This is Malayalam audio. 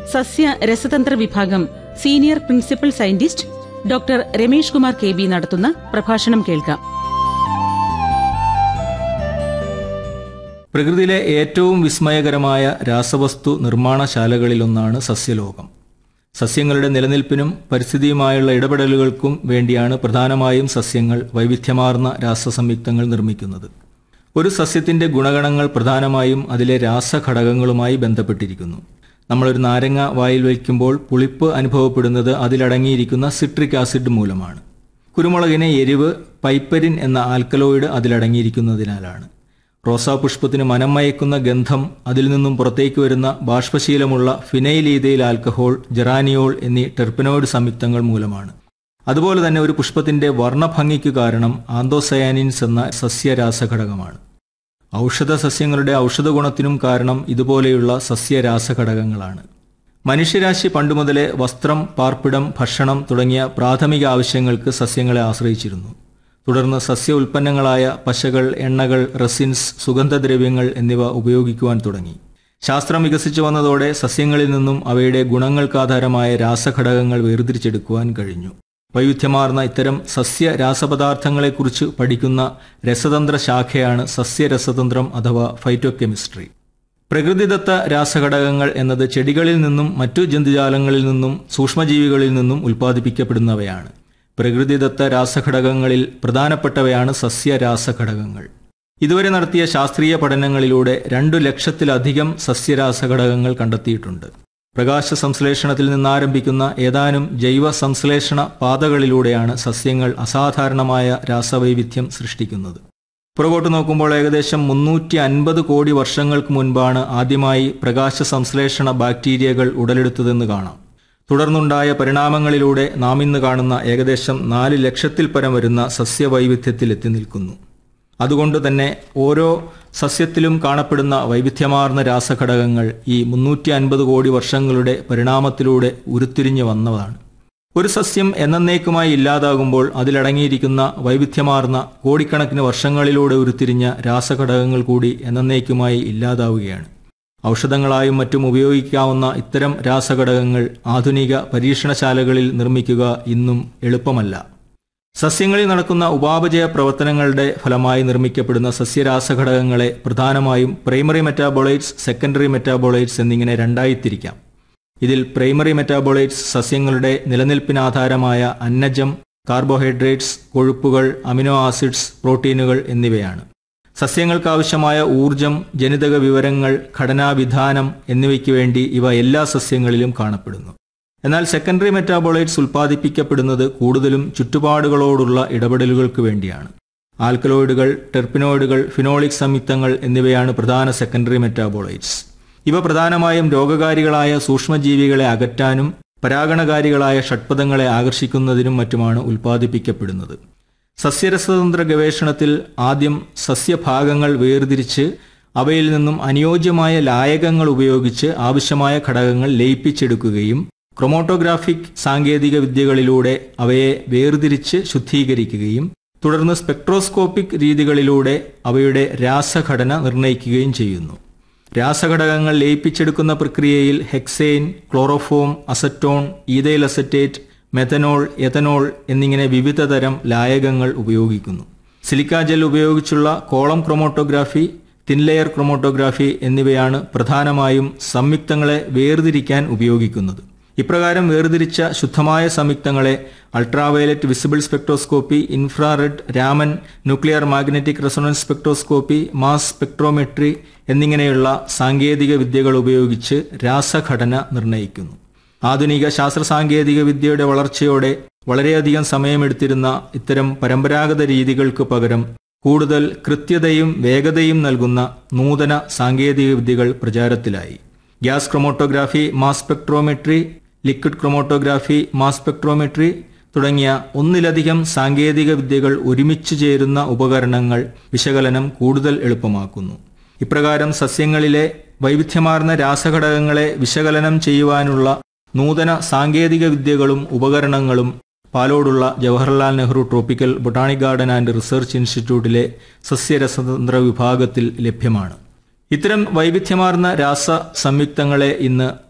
സസ്യ രസതന്ത്ര വിഭാഗം senior principal scientist doctor Ramesh Kumar K B നടത്തുന്ന പ്രഭാഷണം കേൾക്കാം പ്രകൃതിയിലെ ഏറ്റവും വിസ്മയകരമായ രാസവസ്തു നിർമ്മാണശാലകളിലൊന്നാണ് സസ്യലോകം സസ്യങ്ങളുടെ നിലനിൽപ്പിനും പരിസ്ഥിതിയുമായുള്ള ഇടപെടലുകൾക്കും വേണ്ടിയാണ് പ്രധാനമായും സസ്യങ്ങൾ വൈവിധ്യമാർന്ന രാസസംയുക്തങ്ങൾ നിർമ്മിക്കുന്നത് ഒരു സസ്യത്തിന്റെ ഗുണഗണങ്ങൾ പ്രധാനമായും അതിലെ രാസഘടകങ്ങളുമായി ബന്ധപ്പെട്ടിരിക്കുന്നു നമ്മളൊരു നാരങ്ങ വായിൽ വയ്ക്കുമ്പോൾ പുളിപ്പ് അനുഭവപ്പെടുന്നത് അതിലടങ്ങിയിരിക്കുന്ന സിട്രിക് ആസിഡ് മൂലമാണ് കുരുമുളകിനെ എരിവ് പൈപ്പരിൻ എന്ന ആൽക്കലോയിഡ് അതിലടങ്ങിയിരിക്കുന്നതിനാലാണ് റോസാപുഷ്പത്തിന് മനം മയക്കുന്ന ഗന്ധം അതിൽ നിന്നും പുറത്തേക്ക് വരുന്ന ബാഷ്പശീലമുള്ള ഫിനൈലീതയിൽ ആൽക്കഹോൾ ജെറാനിയോൾ എന്നീ ടെർപ്പനോയിഡ് സംയുക്തങ്ങൾ മൂലമാണ് അതുപോലെ തന്നെ ഒരു പുഷ്പത്തിന്റെ വർണ്ണഭംഗിക്ക് കാരണം ആന്തോസയാനിൻസ് എന്ന സസ്യരാസഘടകമാണ് ഔഷധ സസ്യങ്ങളുടെ ഔഷധ ഗുണത്തിനും കാരണം ഇതുപോലെയുള്ള സസ്യരാസഘടകങ്ങളാണ് മനുഷ്യരാശി പണ്ടുമുതലേ വസ്ത്രം പാർപ്പിടം ഭക്ഷണം തുടങ്ങിയ പ്രാഥമിക ആവശ്യങ്ങൾക്ക് സസ്യങ്ങളെ ആശ്രയിച്ചിരുന്നു തുടർന്ന് സസ്യ ഉൽപ്പന്നങ്ങളായ പശകൾ എണ്ണകൾ റെസിൻസ് സുഗന്ധദ്രവ്യങ്ങൾ എന്നിവ ഉപയോഗിക്കുവാൻ തുടങ്ങി ശാസ്ത്രം വികസിച്ചു വന്നതോടെ സസ്യങ്ങളിൽ നിന്നും അവയുടെ ഗുണങ്ങൾക്കാധാരമായ രാസഘടകങ്ങൾ വേർതിരിച്ചെടുക്കുവാൻ കഴിഞ്ഞു വൈവിധ്യമാർന്ന ഇത്തരം സസ്യ രാസപദാർത്ഥങ്ങളെക്കുറിച്ച് പഠിക്കുന്ന രസതന്ത്ര ശാഖയാണ് സസ്യരസതന്ത്രം അഥവാ ഫൈറ്റോകെമിസ്ട്രി പ്രകൃതിദത്ത രാസഘടകങ്ങൾ എന്നത് ചെടികളിൽ നിന്നും മറ്റു ജന്തുജാലങ്ങളിൽ നിന്നും സൂക്ഷ്മജീവികളിൽ നിന്നും ഉൽപ്പാദിപ്പിക്കപ്പെടുന്നവയാണ് പ്രകൃതിദത്ത രാസഘടകങ്ങളിൽ പ്രധാനപ്പെട്ടവയാണ് സസ്യരാസഘടകങ്ങൾ ഇതുവരെ നടത്തിയ ശാസ്ത്രീയ പഠനങ്ങളിലൂടെ രണ്ടു ലക്ഷത്തിലധികം സസ്യരാസഘടകങ്ങൾ കണ്ടെത്തിയിട്ടുണ്ട് പ്രകാശ സംശ്ലേഷണത്തിൽ നിന്നാരംഭിക്കുന്ന ഏതാനും ജൈവ സംശ്ലേഷണ പാതകളിലൂടെയാണ് സസ്യങ്ങൾ അസാധാരണമായ രാസവൈവിധ്യം സൃഷ്ടിക്കുന്നത് പുറകോട്ട് നോക്കുമ്പോൾ ഏകദേശം മുന്നൂറ്റി അൻപത് കോടി വർഷങ്ങൾക്ക് മുൻപാണ് ആദ്യമായി പ്രകാശ സംശ്ലേഷണ ബാക്ടീരിയകൾ ഉടലെടുത്തതെന്ന് കാണാം തുടർന്നുണ്ടായ പരിണാമങ്ങളിലൂടെ നാം ഇന്ന് കാണുന്ന ഏകദേശം നാല് ലക്ഷത്തിൽ പരം വരുന്ന സസ്യവൈവിധ്യത്തിൽ എത്തി നിൽക്കുന്നു അതുകൊണ്ട് തന്നെ ഓരോ സസ്യത്തിലും കാണപ്പെടുന്ന വൈവിധ്യമാർന്ന രാസഘടകങ്ങൾ ഈ മുന്നൂറ്റി അൻപത് കോടി വർഷങ്ങളുടെ പരിണാമത്തിലൂടെ ഉരുത്തിരിഞ്ഞു വന്നതാണ് ഒരു സസ്യം എന്നേക്കുമായി ഇല്ലാതാകുമ്പോൾ അതിലടങ്ങിയിരിക്കുന്ന വൈവിധ്യമാർന്ന കോടിക്കണക്കിന് വർഷങ്ങളിലൂടെ ഉരുത്തിരിഞ്ഞ രാസഘടകങ്ങൾ കൂടി എന്നേക്കുമായി ഇല്ലാതാവുകയാണ് ഔഷധങ്ങളായും മറ്റും ഉപയോഗിക്കാവുന്ന ഇത്തരം രാസഘടകങ്ങൾ ആധുനിക പരീക്ഷണശാലകളിൽ നിർമ്മിക്കുക ഇന്നും എളുപ്പമല്ല സസ്യങ്ങളിൽ നടക്കുന്ന ഉപാപചയ പ്രവർത്തനങ്ങളുടെ ഫലമായി നിർമ്മിക്കപ്പെടുന്ന സസ്യരാസഘടകങ്ങളെ പ്രധാനമായും പ്രൈമറി മെറ്റാബോളൈറ്റ്സ് സെക്കൻഡറി മെറ്റാബോളൈറ്റ്സ് എന്നിങ്ങനെ രണ്ടായി തിരിക്കാം ഇതിൽ പ്രൈമറി മെറ്റാബോളൈറ്റ്സ് സസ്യങ്ങളുടെ നിലനിൽപ്പിനാധാരമായ അന്നജം കാർബോഹൈഡ്രേറ്റ്സ് കൊഴുപ്പുകൾ അമിനോ ആസിഡ്സ് പ്രോട്ടീനുകൾ എന്നിവയാണ് സസ്യങ്ങൾക്കാവശ്യമായ ഊർജം ജനിതക വിവരങ്ങൾ ഘടനാവിധാനം എന്നിവയ്ക്ക് വേണ്ടി ഇവ എല്ലാ സസ്യങ്ങളിലും കാണപ്പെടുന്നു എന്നാൽ സെക്കൻഡറി മെറ്റാബോളൈറ്റ്സ് ഉൽപ്പാദിപ്പിക്കപ്പെടുന്നത് കൂടുതലും ചുറ്റുപാടുകളോടുള്ള ഇടപെടലുകൾക്ക് വേണ്ടിയാണ് ആൽക്കലോയിഡുകൾ ടെർപ്പിനോയിഡുകൾ ഫിനോളിക് സംയുക്തങ്ങൾ എന്നിവയാണ് പ്രധാന സെക്കൻഡറി മെറ്റാബോളൈറ്റ്സ് ഇവ പ്രധാനമായും രോഗകാരികളായ സൂക്ഷ്മജീവികളെ അകറ്റാനും പരാഗണകാരികളായ ഷഡ്പദങ്ങളെ ആകർഷിക്കുന്നതിനും മറ്റുമാണ് ഉൽപ്പാദിപ്പിക്കപ്പെടുന്നത് സസ്യരസതന്ത്ര ഗവേഷണത്തിൽ ആദ്യം സസ്യഭാഗങ്ങൾ വേർതിരിച്ച് അവയിൽ നിന്നും അനുയോജ്യമായ ലായകങ്ങൾ ഉപയോഗിച്ച് ആവശ്യമായ ഘടകങ്ങൾ ലയിപ്പിച്ചെടുക്കുകയും ക്രൊമോട്ടോഗ്രാഫിക് സാങ്കേതിക വിദ്യകളിലൂടെ അവയെ വേർതിരിച്ച് ശുദ്ധീകരിക്കുകയും തുടർന്ന് സ്പെക്ട്രോസ്കോപ്പിക് രീതികളിലൂടെ അവയുടെ രാസഘടന നിർണ്ണയിക്കുകയും ചെയ്യുന്നു രാസഘടകങ്ങൾ ലയിപ്പിച്ചെടുക്കുന്ന പ്രക്രിയയിൽ hexane chloroform acetone ethyl acetate methanol ethanol എന്നിങ്ങനെ വിവിധ തരം ലായകങ്ങൾ ഉപയോഗിക്കുന്നു സിലിക്ക ജെൽ ഉപയോഗിച്ചുള്ള കോളം ക്രൊമോട്ടോഗ്രാഫി തിൻലെയർ ക്രൊമോട്ടോഗ്രാഫി എന്നിവയാണ് പ്രധാനമായും സംയുക്തങ്ങളെ വേർതിരിക്കാൻ ഉപയോഗിക്കുന്നത് ഇപ്രകാരം വേർതിരിച്ച ശുദ്ധമായ സംയുക്തങ്ങളെ ultraviolet visible spectroscopy infrared Raman nuclear magnetic resonance spectroscopy mass spectrometry എന്നിങ്ങനെയുള്ള സാങ്കേതിക വിദ്യകൾ ഉപയോഗിച്ച് രാസഘടന നിർണ്ണയിക്കുന്നു ആധുനിക ശാസ്ത്ര സാങ്കേതിക വിദ്യയുടെ വളർച്ചയോടെ വളരെയധികം സമയമെടുത്തിരുന്ന ഇത്തരം പരമ്പരാഗത രീതികൾക്ക് പകരം കൂടുതൽ കൃത്യതയും വേഗതയും നൽകുന്ന നൂതന സാങ്കേതിക വിദ്യകൾ പ്രചാരത്തിലായി gas chromatography mass spectrometry liquid chromatography mass spectrometry തുടങ്ങിയ ഒന്നിലധികം സാങ്കേതിക വിദ്യകൾ ഒരുമിച്ച് ചേരുന്ന ഉപകരണങ്ങൾ വിശകലനം കൂടുതൽ എളുപ്പമാക്കുന്നു ഇപ്രകാരം സസ്യങ്ങളിലെ വൈവിധ്യമാർന്ന രാസഘടകങ്ങളെ വിശകലനം ചെയ്യുവാനുള്ള നൂതന സാങ്കേതിക വിദ്യകളും ഉപകരണങ്ങളും പാലോടുള്ള Jawaharlal Nehru tropical botanic garden and research ഇൻസ്റ്റിറ്റ്യൂട്ടിലെ സസ്യരസതന്ത്ര വിഭാഗത്തിൽ ലഭ്യമാണ് ഇത്തരം വൈവിധ്യമാർന്ന രാസ സംയുക്തങ്ങളെ ഇന്ന്